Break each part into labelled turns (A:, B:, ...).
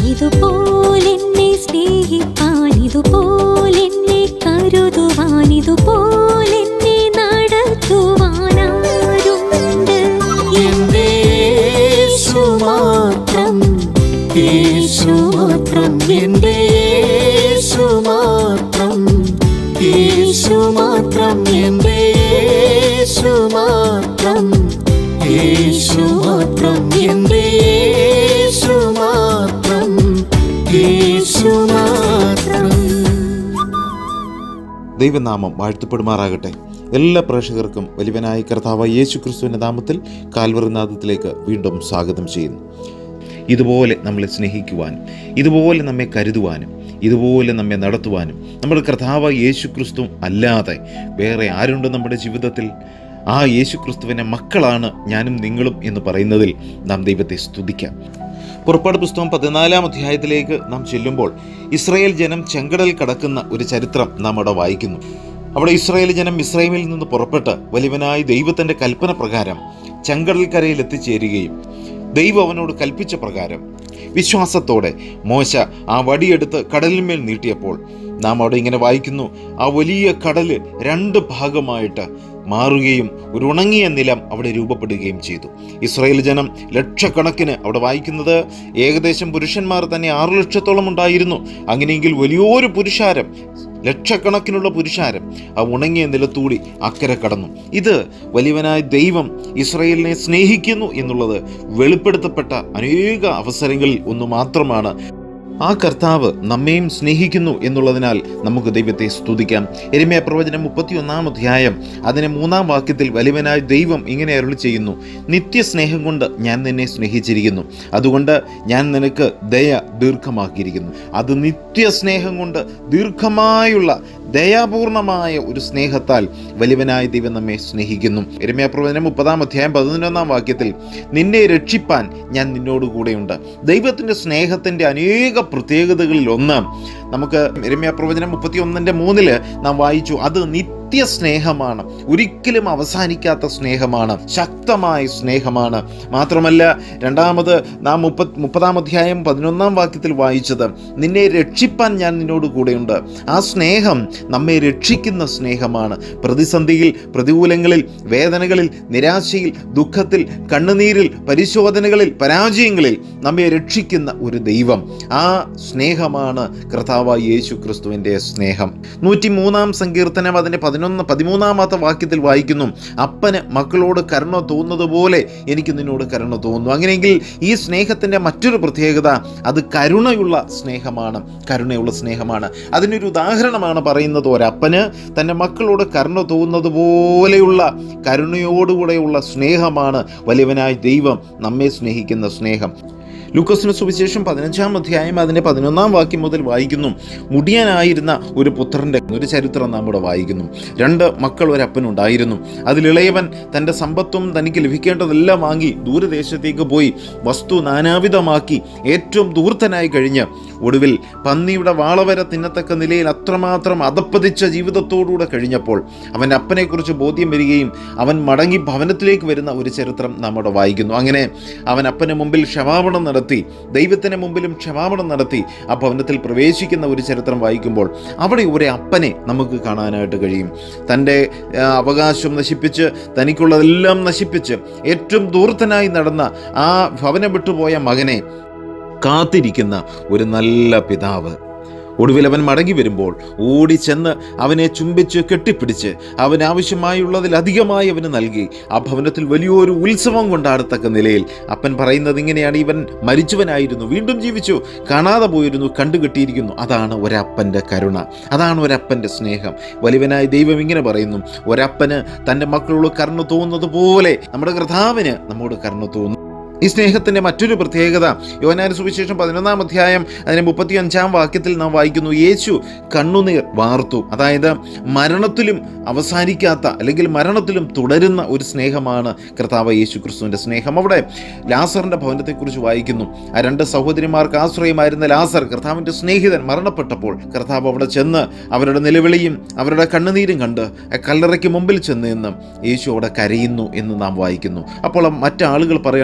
A: ഇതുപോലെന്നെ സ്നേഹിപ്പാൻ ഇതുപോലെന്നെ കരുതുവാൻ ഇതുപോലെന്നെ നടത്തുവാനാരുണ്ട്
B: എന്റെ യേശു മാത്രം യേശു മാത്രം എന്റെ യേശു മാത്രം യേശു മാത്രം എന്റെ യേശു മാത്രം യേശു മാത്രം എന്റെ യേശു മാത്രം യേശു മാത്രം
C: ദൈവനാമം വാഴ്ത്തപ്പെടുമാറാകട്ടെ എല്ലാ പ്രേക്ഷകർക്കും വലിയവനായ കർത്താവ് യേശു ക്രിസ്തുവിൻ്റെ നാമത്തിൽ കാൽവറിനാഥത്തിലേക്ക് വീണ്ടും സ്വാഗതം ചെയ്യുന്നു ഇതുപോലെ നമ്മളെ സ്നേഹിക്കുവാനും ഇതുപോലെ നമ്മെ കരുതുവാനും ഇതുപോലെ നമ്മെ നടത്തുവാനും നമ്മുടെ കർത്താവ് യേശു ക്രിസ്തു അല്ലാതെ വേറെ ആരുണ്ട് നമ്മുടെ ജീവിതത്തിൽ ആ യേശു ക്രിസ്തുവിനെ മക്കളാണ് ഞാനും നിങ്ങളും എന്ന് പറയുന്നതിൽ നാം ദൈവത്തെ സ്തുതിക്കാം പുറപ്പാട് പുസ്തകം പതിനാലാം അധ്യായത്തിലേക്ക് നാം ചെല്ലുമ്പോൾ ഇസ്രായേൽ ജനം ചെങ്കടൽ കടക്കുന്ന ഒരു ചരിത്രം നാം അവിടെ വായിക്കുന്നു അവിടെ ഇസ്രായേൽ ജനം ഇസ്രായേലിൽ നിന്ന് പുറപ്പെട്ട് വലിയവനായ ദൈവത്തിൻ്റെ കൽപ്പന പ്രകാരം ചെങ്കടൽ കരയിൽ എത്തിച്ചേരുകയും ദൈവം അവനോട് കൽപ്പിച്ച പ്രകാരം വിശ്വാസത്തോടെ മോശ ആ വടിയെടുത്ത് കടലിന്മേൽ നീട്ടിയപ്പോൾ നാം അവിടെ ഇങ്ങനെ വായിക്കുന്നു ആ വലിയ കടല് രണ്ട് ഭാഗമായിട്ട് മാറുകയും ഒരു ഉണങ്ങിയ നിലം അവിടെ രൂപപ്പെടുകയും ചെയ്തു ഇസ്രായേൽ ജനം ലക്ഷക്കണക്കിന് അവിടെ വായിക്കുന്നത് ഏകദേശം പുരുഷന്മാർ തന്നെ ആറു ലക്ഷത്തോളം ഉണ്ടായിരുന്നു അങ്ങനെയെങ്കിൽ വലിയൊരു പുരുഷാരം ലക്ഷക്കണക്കിനുള്ള പുരുഷാരം ആ ഉണങ്ങിയ നിലത്തൂടി അക്കരെ കടന്നു ഇത് വലിയവനായ ദൈവം ഇസ്രായേലിനെ സ്നേഹിക്കുന്നു എന്നുള്ളത് വെളിപ്പെടുത്തപ്പെട്ട അനേക അവസരങ്ങളിൽ ഒന്ന് മാത്രമാണ് ആ കർത്താവ് നമ്മെയും സ്നേഹിക്കുന്നു എന്നുള്ളതിനാൽ നമുക്ക് ദൈവത്തെ സ്തുതിക്കാം എരുമയ പ്രവചനം മുപ്പത്തിയൊന്നാം അധ്യായം അതിനെ മൂന്നാം വാക്യത്തിൽ വലിയവനായ ദൈവം ഇങ്ങനെ അരുളി ചെയ്യുന്നു നിത്യസ്നേഹം കൊണ്ട് ഞാൻ നിന്നെ സ്നേഹിച്ചിരിക്കുന്നു അതുകൊണ്ട് ഞാൻ നിനക്ക് ദയ ദീർഘമാക്കിയിരിക്കുന്നു അത് നിത്യസ്നേഹം കൊണ്ട് ദീർഘമായുള്ള ദയാപൂർണമായ ഒരു സ്നേഹത്താൽ വലിയവനായ ദൈവം നമ്മെ സ്നേഹിക്കുന്നു എരുമയ പ്രവചനം മുപ്പതാം അധ്യായം പതിനൊന്നാം വാക്യത്തിൽ നിന്നെ രക്ഷിപ്പാൻ ഞാൻ നിന്നോട് കൂടെയുണ്ട് ദൈവത്തിൻ്റെ സ്നേഹത്തിൻ്റെ അനേക പ്രത്യേകതകളിൽ ഒന്ന് നമുക്ക് എരുമയ പ്രവചനം മുപ്പത്തി ഒന്നിൻ്റെ മൂന്നില് നാം വായിച്ചു അത് നിത്യ സ്നേഹമാണ് ഒരിക്കലും അവസാനിക്കാത്ത സ്നേഹമാണ് ശക്തമായ സ്നേഹമാണ് മാത്രമല്ല രണ്ടാമത് നാം മുപ്പത് മുപ്പതാം അധ്യായം പതിനൊന്നാം വാക്യത്തിൽ വായിച്ചത് നിന്നെ രക്ഷിപ്പാൻ ഞാൻ നിന്നോട് കൂടെയുണ്ട് ആ സ്നേഹം നമ്മെ രക്ഷിക്കുന്ന സ്നേഹമാണ് പ്രതിസന്ധിയിൽ പ്രതികൂലങ്ങളിൽ വേദനകളിൽ നിരാശയിൽ ദുഃഖത്തിൽ കണ്ണുനീരിൽ പരിശോധനകളിൽ പരാജയങ്ങളിൽ നമ്മെ രക്ഷിക്കുന്ന ഒരു ദൈവം ആ സ്നേഹമാണ് കർത്താവായ യേശു ക്രിസ്തുവിൻ്റെ സ്നേഹം നൂറ്റി മൂന്നാം സങ്കീർത്തനം അതിൻ്റെ പതിനൊന്ന് പതിമൂന്നാമത്തെ വാക്യത്തിൽ വായിക്കുന്നു അപ്പന് മക്കളോട് കരുണ തോന്നുന്നത് പോലെ എനിക്ക് നിന്നോട് കരുണ തോന്നുന്നു അങ്ങനെയെങ്കിൽ ഈ സ്നേഹത്തിൻ്റെ മറ്റൊരു പ്രത്യേകത അത് കരുണയുള്ള സ്നേഹമാണ് കരുണയുള്ള സ്നേഹമാണ് അതിനൊരു ഉദാഹരണമാണ് പറയുന്നത് ഒരപ്പന് തൻ്റെ മക്കളോട് കരുണ തോന്നുന്നത് പോലെയുള്ള കരുണയോടുകൂടെയുള്ള സ്നേഹമാണ് വലിയവനായ ദൈവം നമ്മെ സ്നേഹിക്കുന്ന സ്നേഹം ലൂക്കോസിന് സുവിശേഷം പതിനഞ്ചാം അധ്യായം അതിൻ്റെ പതിനൊന്നാം വാക്യം മുതൽ വായിക്കുന്നു മുടിയനായിരുന്ന ഒരു പുത്രൻ്റെ ഒരു ചരിത്രം നാം ഇവിടെ വായിക്കുന്നു രണ്ട് മക്കൾ ഒരപ്പനുണ്ടായിരുന്നു അതിലിളയവൻ തൻ്റെ സമ്പത്തും തനിക്ക് ലഭിക്കേണ്ടതെല്ലാം വാങ്ങി ദൂരദേശത്തേക്ക് പോയി വസ്തു നാനാവിധമാക്കി ഏറ്റവും ദൂർത്തനായി കഴിഞ്ഞ് ഒടുവിൽ പന്നിയുടെ വാളവര തിന്നത്തക്ക നിലയിൽ അത്രമാത്രം അതപ്പതിച്ച ജീവിതത്തോടുകൂടെ കഴിഞ്ഞപ്പോൾ അവൻ്റെ അപ്പനെക്കുറിച്ച് ബോധ്യം വരികയും അവൻ മടങ്ങി ഭവനത്തിലേക്ക് വരുന്ന ഒരു ചരിത്രം നമ്മുടെ വായിക്കുന്നു അങ്ങനെ അവൻ അപ്പന് മുമ്പിൽ ക്ഷമാപണം നടത്തി ദൈവത്തിന് മുമ്പിലും ക്ഷമാപണം നടത്തി ആ ഭവനത്തിൽ പ്രവേശിക്കുന്ന ഒരു ചരിത്രം വായിക്കുമ്പോൾ അവിടെ ഒരു അപ്പനെ നമുക്ക് കാണാനായിട്ട് കഴിയും തൻ്റെ ആ, അവകാശം നശിപ്പിച്ച് തനിക്കുള്ളതെല്ലാം നശിപ്പിച്ച് ഏറ്റവും ദൂർത്തനായി നടന്ന ആ ഭവനം വിട്ടുപോയ മകനെ കാത്തിരിക്കുന്ന ഒരു നല്ല പിതാവ് ഒടുവിൽ അവൻ മടങ്ങി വരുമ്പോൾ ഓടിച്ചെന്ന് അവനെ ചുംബിച്ച് കെട്ടിപ്പിടിച്ച് അവന് ആവശ്യമായുള്ളതിലധികമായി അവന് നൽകി ആ ഭവനത്തിൽ വലിയൊരു ഉത്സവം കൊണ്ടാടത്തക്ക നിലയിൽ അപ്പൻ പറയുന്നത് ഇങ്ങനെയാണ് ഇവൻ മരിച്ചവനായിരുന്നു വീണ്ടും ജീവിച്ചു കാണാതെ പോയിരുന്നു കണ്ടുകിട്ടിയിരിക്കുന്നു അതാണ് ഒരപ്പൻ്റെ കരുണ അതാണ് ഒരപ്പൻ്റെ സ്നേഹം വലിയവനായ ദൈവം ഇങ്ങനെ പറയുന്നു ഒരപ്പന് തൻ്റെ മക്കളോട് കരുണ തോന്നുന്നത് പോലെ നമ്മുടെ കർത്താവിന് നമ്മോട് കരുണ തോന്നുന്നു ഈ സ്നേഹത്തിൻ്റെ മറ്റൊരു പ്രത്യേകത യോനാന സുവിശേഷം പതിനൊന്നാം അധ്യായം അതിന് മുപ്പത്തി അഞ്ചാം വാക്യത്തിൽ നാം വായിക്കുന്നു യേശു കണ്ണുനീർ വാർത്തു അതായത് മരണത്തിലും അവസാനിക്കാത്ത അല്ലെങ്കിൽ മരണത്തിലും തുടരുന്ന ഒരു സ്നേഹമാണ് കർത്താവ് യേശു ക്രിസ്തുവിൻ്റെ സ്നേഹം അവിടെ ലാസറിൻ്റെ ഭവനത്തെക്കുറിച്ച് വായിക്കുന്നു ആ രണ്ട് സഹോദരിമാർക്ക് ആശ്രയമായിരുന്ന ലാസർ കർത്താവിൻ്റെ സ്നേഹിതൻ മരണപ്പെട്ടപ്പോൾ കർത്താവ് അവിടെ ചെന്ന് അവരുടെ നിലവിളിയും അവരുടെ കണ്ണുനീരും കണ്ട് ആ കല്ലറയ്ക്ക് മുമ്പിൽ ചെന്ന് നിന്ന് യേശു അവിടെ കരയുന്നു എന്ന് നാം വായിക്കുന്നു അപ്പോൾ മറ്റാളുകൾ പറയാണ് കണ്ടോ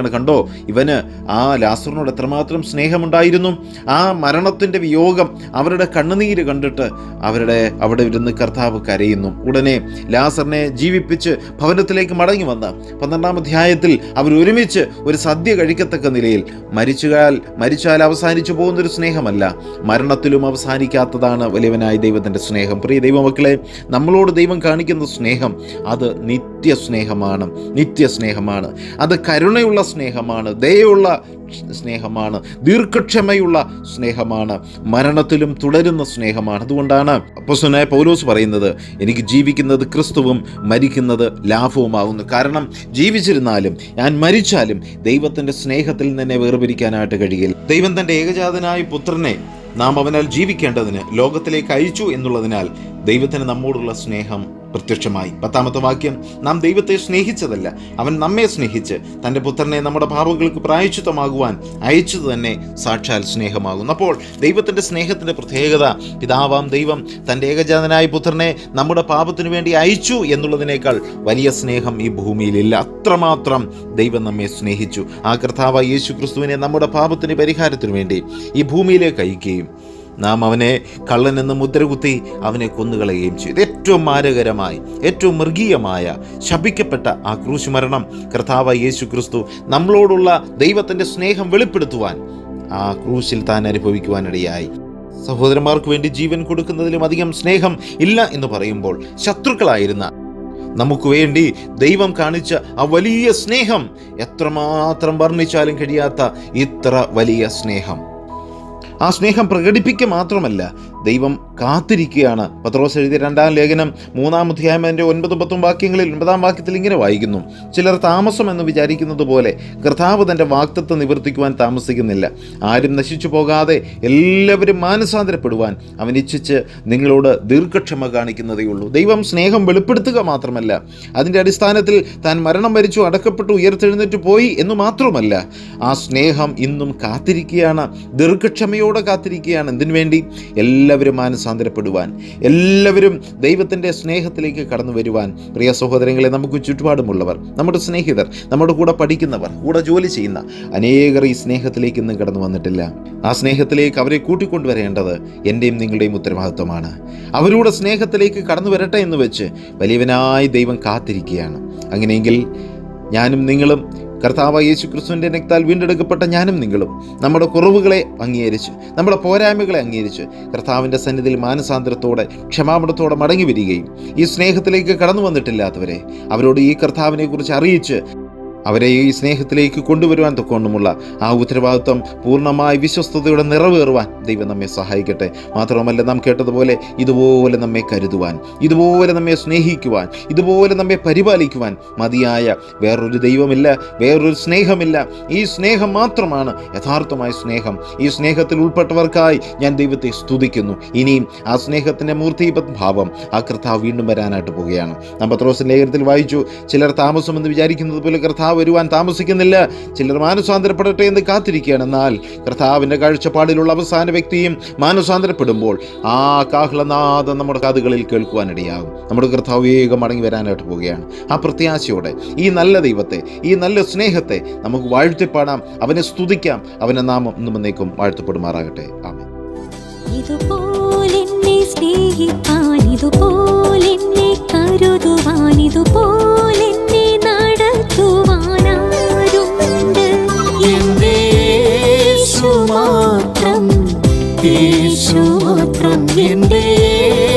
C: ഇവന് ആ ലാസറിനോട് എത്രമാത്രം സ്നേഹമുണ്ടായിരുന്നു ആ മരണത്തിൻ്റെ വിയോഗം അവരുടെ കണ്ണുനീര് കണ്ടിട്ട് അവരുടെ അവിടെ ഇരുന്ന് കർത്താവ് കരയുന്നു ഉടനെ ലാസറിനെ ജീവിപ്പിച്ച് ഭവനത്തിലേക്ക് മടങ്ങി വന്ന പന്ത്രണ്ടാം അധ്യായത്തിൽ അവർ ഒരുമിച്ച് ഒരു സദ്യ കഴിക്കത്തക്ക നിലയിൽ മരിച്ചാൽ മരിച്ചാൽ അവസാനിച്ചു പോകുന്നൊരു സ്നേഹമല്ല മരണത്തിലും അവസാനിക്കാത്തതാണ് വലിയവനായ ദൈവത്തിൻ്റെ സ്നേഹം പ്രിയ ദൈവമക്കളെ നമ്മളോട് ദൈവം കാണിക്കുന്ന സ്നേഹം അത് നിത്യ സ്നേഹമാണ് നിത്യ സ്നേഹമാണ് അത് കരുണയുള്ള സ്നേഹമാണ് ദയുള്ള സ്നേഹമാണ് ദീർഘക്ഷമയുള്ള സ്നേഹമാണ് മരണത്തിലും തുടരുന്ന സ്നേഹമാണ് അതുകൊണ്ടാണ് അപ്പോസ്തലനായ പൗലോസ് പറയുന്നത് എനിക്ക് ജീവിക്കുന്നത് ക്രിസ്തുവും മരിക്കുന്നത് ലാഭവുമാകുന്നു കാരണം ജീവിച്ചിരുന്നാലും ഞാൻ മരിച്ചാലും ദൈവത്തിൻ്റെ സ്നേഹത്തിൽ നിന്നെ വേർപിരിക്കാനായിട്ട് കഴിയില്ല ദൈവം തൻ്റെ ഏകജാതനായ പുത്രനെ നാം അവനാൽ ജീവിക്കേണ്ടതിന് ലോകത്തിലേക്ക് അയച്ചു എന്നുള്ളതിനാൽ ദൈവത്തിന് നമ്മോടുള്ള സ്നേഹം പ്രത്യക്ഷമായി പത്താമത്തെ വാക്യം നാം ദൈവത്തെ സ്നേഹിച്ചതല്ല അവൻ നമ്മെ സ്നേഹിച്ച് തൻ്റെ പുത്രനെ നമ്മുടെ പാപങ്ങൾക്ക് പ്രായച്ചിത്തമാകുവാൻ അയച്ചത് തന്നെ സാക്ഷാൽ സ്നേഹമാകുന്നു അപ്പോൾ ദൈവത്തിൻ്റെ സ്നേഹത്തിൻ്റെ പ്രത്യേകത പിതാവാം ദൈവം തൻ്റെ ഏകജാതനായ പുത്രനെ നമ്മുടെ പാപത്തിനു വേണ്ടി അയച്ചു എന്നുള്ളതിനേക്കാൾ വലിയ സ്നേഹം ഈ ഭൂമിയിലില്ല അത്രമാത്രം ദൈവം നമ്മെ സ്നേഹിച്ചു ആ കർത്താവ് യേശു ക്രിസ്തുവിനെ നമ്മുടെ പാപത്തിന് പരിഹാരത്തിനു വേണ്ടി ഈ ഭൂമിയിലേക്ക് അയക്കുകയും നാം അവനെ കള്ളനെന്ന് മുദ്രകുത്തി അവനെ കൊന്നുകളയുകയും ചെയ്തു ഏറ്റവും മാരകരമായി ഏറ്റവും മൃഗീയമായ ശപിക്കപ്പെട്ട ആ ക്രൂശ് മരണം കർത്താവ് യേശു ക്രിസ്തു നമ്മളോടുള്ള ദൈവത്തിൻ്റെ സ്നേഹം വെളിപ്പെടുത്തുവാൻ ആ ക്രൂശിൽ താൻ അനുഭവിക്കുവാനിടയായി സഹോദരന്മാർക്ക് വേണ്ടി ജീവൻ കൊടുക്കുന്നതിലും അധികം സ്നേഹം ഇല്ല എന്ന് പറയുമ്പോൾ ശത്രുക്കളായിരുന്ന നമുക്ക് വേണ്ടി ദൈവം കാണിച്ച ആ വലിയ സ്നേഹം എത്രമാത്രം വർണ്ണിച്ചാലും കഴിയാത്ത ഇത്ര വലിയ സ്നേഹം ആ സ്നേഹം പ്രകടിപ്പിക്കുക മാത്രമല്ല ദൈവം കാത്തിരിക്കുകയാണ് പത്രോസ് എഴുതിയ രണ്ടാം ലേഖനം മൂന്നാം അധ്യായം അതിൻ്റെ ഒൻപതും പത്തും വാക്യങ്ങളിൽ ഒൻപതാം വാക്യത്തിൽ ഇങ്ങനെ വായിക്കുന്നു ചിലർ താമസം എന്ന് വിചാരിക്കുന്നത് പോലെ കർത്താവ് തൻ്റെ വാക്തത്വം നിവർത്തിക്കുവാൻ താമസിക്കുന്നില്ല ആരും നശിച്ചു പോകാതെ എല്ലാവരും മാനസാന്തരപ്പെടുവാൻ അവൻ ഇച്ഛിച്ച് നിങ്ങളോട് ദീർഘക്ഷമ കാണിക്കുന്നതേ ഉള്ളൂ ദൈവം സ്നേഹം വെളിപ്പെടുത്തുക മാത്രമല്ല അതിൻ്റെ അടിസ്ഥാനത്തിൽ താൻ മരണം വരിച്ചു അടക്കപ്പെട്ടു ഉയർത്തെഴുന്നേറ്റ് പോയി എന്ന് മാത്രമല്ല ആ സ്നേഹം ഇന്നും കാത്തിരിക്കുകയാണ് ദീർഘക്ഷമയോടെ കാത്തിരിക്കുകയാണ് എന്തിനു വേണ്ടി എല്ലാവരും മാനസാന്തരപ്പെടുവാൻ എല്ലാവരും ദൈവത്തിൻ്റെ സ്നേഹത്തിലേക്ക് കടന്നു വരുവാൻ പ്രിയ സഹോദരങ്ങളെ നമുക്ക് ചുറ്റുപാടുമുള്ളവർ നമ്മുടെ സ്നേഹിതർ നമ്മുടെ കൂടെ പഠിക്കുന്നവർ കൂടെ ജോലി ചെയ്യുന്ന അനേകർ ഈ സ്നേഹത്തിലേക്ക് ഇന്നും കടന്നു വന്നിട്ടില്ല ആ സ്നേഹത്തിലേക്ക് അവരെ കൂട്ടിക്കൊണ്ടുവരേണ്ടത് എൻ്റെയും നിങ്ങളുടെയും ഉത്തരവാദിത്വമാണ് അവരുടെ സ്നേഹത്തിലേക്ക് കടന്നു വരട്ടെ എന്ന് വെച്ച് വലിയവനായി ദൈവം കാത്തിരിക്കുകയാണ് അങ്ങനെയെങ്കിൽ ഞാനും നിങ്ങളും കർത്താവ് യേശു ക്രിസ്തുവിൻ്റെ രക്താൽ വീണ്ടെടുക്കപ്പെട്ട ഞാനും നിങ്ങളും നമ്മുടെ കുറവുകളെ അംഗീകരിച്ച് നമ്മുടെ പോരായ്മകളെ അംഗീകരിച്ച് കർത്താവിൻ്റെ സന്നിധിയിൽ മാനസാന്തരത്തോടെ ക്ഷമാപണത്തോടെ മടങ്ങി വരികയും ഈ സ്നേഹത്തിലേക്ക് കടന്നു വന്നിട്ടില്ലാത്തവരെ അവരോട് ഈ കർത്താവിനെക്കുറിച്ച് അറിയിച്ച് അവരെ ഈ സ്നേഹത്തിലേക്ക് കൊണ്ടുവരുവാൻ തൊക്കൊണ്ടുമുള്ള ആ ഉത്തരവാദിത്വം പൂർണ്ണമായി വിശ്വസ്തയോടെ നിറവേറുവാൻ ദൈവം നമ്മെ സഹായിക്കട്ടെ മാത്രമല്ല നാം കേട്ടതുപോലെ ഇതുപോലെ നമ്മെ കരുതുവാൻ ഇതുപോലെ നമ്മെ സ്നേഹിക്കുവാൻ ഇതുപോലെ നമ്മെ പരിപാലിക്കുവാൻ മതിയായ വേറൊരു ദൈവമില്ല വേറൊരു സ്നേഹമില്ല ഈ സ്നേഹം മാത്രമാണ് യഥാർത്ഥമായ സ്നേഹം ഈ സ്നേഹത്തിൽ ഉൾപ്പെട്ടവർക്കായി ഞാൻ ദൈവത്തെ സ്തുതിക്കുന്നു ഇനിയും ആ സ്നേഹത്തിൻ്റെ മൂർത്തീപ ഭാവം ആ കർത്താവ് വീണ്ടും വരാനായിട്ട് പോവുകയാണ് നാം പത്രോസിൻ ലേഖനത്തിൽ വായിച്ചു ചിലർ താമസമെന്ന് വിചാരിക്കുന്നത് പോലെ കർത്താവ് വരുവാൻ താമസിക്കുന്നില്ല ചിലർ മാനസാന്തരപ്പെടട്ടെ എന്ന് കാത്തിരിക്കുകയാണ് എന്നാൽ കർത്താവിൻ്റെ കാഴ്ചപ്പാടിലുള്ള അവസാന വ്യക്തിയും മാനസാന്തരപ്പെടുമ്പോൾ ആ കാഹളനാദം നമ്മുടെ കാതുകളിൽ കേൾക്കുവാനിടയാകും നമ്മുടെ കർത്താവ് വേഗം മടങ്ങി വരാനായിട്ട് പോവുകയാണ് ആ പ്രത്യാശയോടെ ഈ നല്ല ദൈവത്തെ ഈ നല്ല സ്നേഹത്തെ നമുക്ക് വാഴ്ത്തിപ്പാടാം അവനെ സ്തുതിക്കാം അവനെ നാമം ഇന്നും എന്നേക്കും വാഴ്ത്തപ്പെടുമാറാകട്ടെ ആമേൻ
A: ഇതുപോലെന്നെ സ്നേഹിപ്പാൻ ഇതുപോലെന്നെ കരുതുവാൻ ഇതുപോലെന്നെ നടത്തുവാനാരുണ്ട്
B: എന്റെ യേശു മാത്രം യേശു മാത്രം എന്റെ